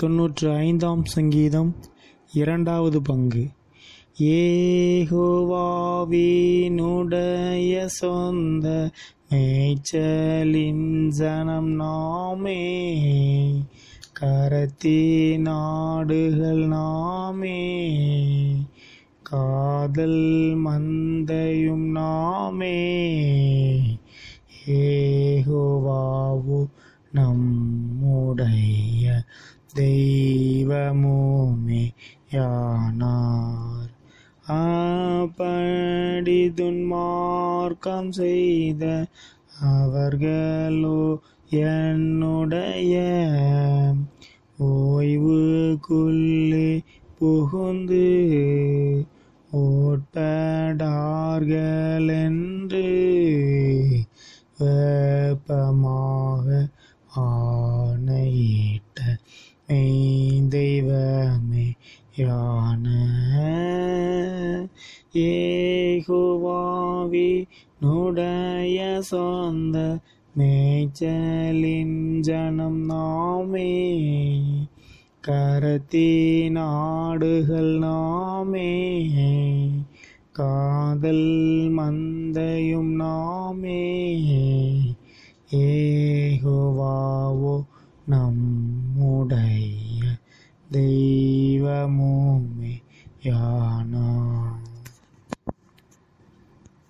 தொன்னூற்று ஐந்தாம் சங்கீதம் இரண்டாவது பங்கு ஏகோவாவினுடைய சொந்த மேய்ச்சலின் ஜனம் நாமே கரத்தி நாடுகள் நாமே காதல் மந்தையும் நாமே ஏகோவாவு நம்முடைய தெய்வமுமே யானார் அப்படி துன்மார்க்கம் செய்த அவர்களோ என்னுடைய ஓய்வுக்குள்ளே புகுந்து ஓட்படார்கள் என்று வெப்பமாக ஆணையிட்ட மெய்தெய்வமே யான ஏகுவாவி நுடைய சொந்த மேய்ச்சலின் ஜனம் நாமே கரத்தி நாடுகள் நாமே காதல் மந்தையும் நாமே ஏகுவாவோ நம்முடைய தெய்வமுமே யானா